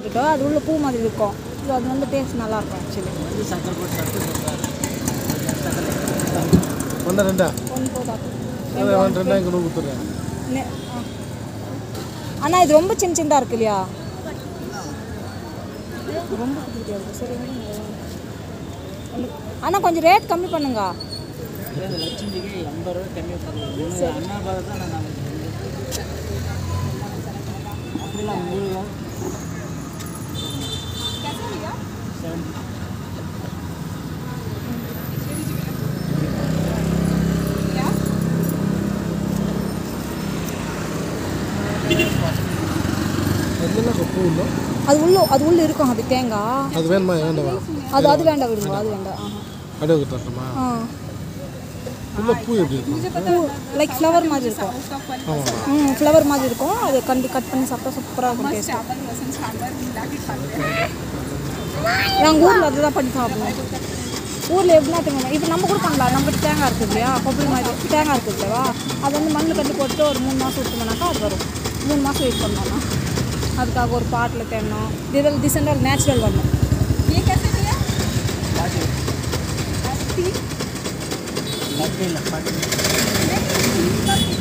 போட்டுட்டோம் அது உள்ள பூ மாதிரி இருக்கும் இது அது வந்து டேஸ்ட் நல்லா இருக்கும் ஆக்சுவலி வந்து சக்கரை போட்டு சாப்பிட்டு சொல்கிறாரு ஒன்றா ரெண்டா ஒன்று போதா அது ஒன்று ரெண்டா இங்கே கொடுத்துட்றேன் நெ- ஆ. அண்ணா இது ரொம்ப சின்ன சின்னதாக இருக்கு இல்லையா ரொம்ப குட்டி குட்டியா இருக்கு சரி ஒண்ணு- அண்ணா கொஞ்சம் ரேட் கம்மி பண்ணுங்க இந்த லட்சுமிக்கு எண்பது ரூபா கம்மி பண்ணுறது அண்ணா பார்த்து தான் நான் நாளைக்கு அப்படிலாம் உங்களுக்கு செவன்டி என்னென்ன பூ இல்லை அது உள்ள அது உள்ள இருக்கும் அது தேங்காய் அது வேணுமா வேண்டாமா அது அது வேண்டாம் விடுங்க அது வேண்டாம் ஆஹா. அப்படியே கொடுத்துட்றோமா ஆ உள்ள பூ எப்படி இருக்கும் பூ லைக் ஃப்ளவர் மாதிரி இருக்கும் ஆமாம் ம் ஃப்ளவர் மாதிரி இருக்கும் அது கண்டி கட் பண்ணி சாப்பிட்டா சூப்பராக இருக்கும் டேஸ்ட் நாங்கள் ஊரில் அதுதான் பண்ணி சாப்பிடுவோம் ஊரில் எப்படின்னா தெரியுமா இப்போ நம்ம கூட பண்ணலாம் நம்ம தேங்காய் இருக்குது இல்லையா கொப்பளி மாதிரி தேங்காய் இருக்குது இல்லையா அது வந்து மண்ணு கட்டி போட்டு ஒரு மூணு மாதம் விட்டோம்னாக்கா அது வரும் மூணு மாதம் வெயிட் பண்ணோம்னா அதுக்காக ஒரு பாட்டில் தேடணும் இதெல்லாம் டிசெண்டாக நேச்சுரல் வரணும் பாட்டி இல்லை பாட்டி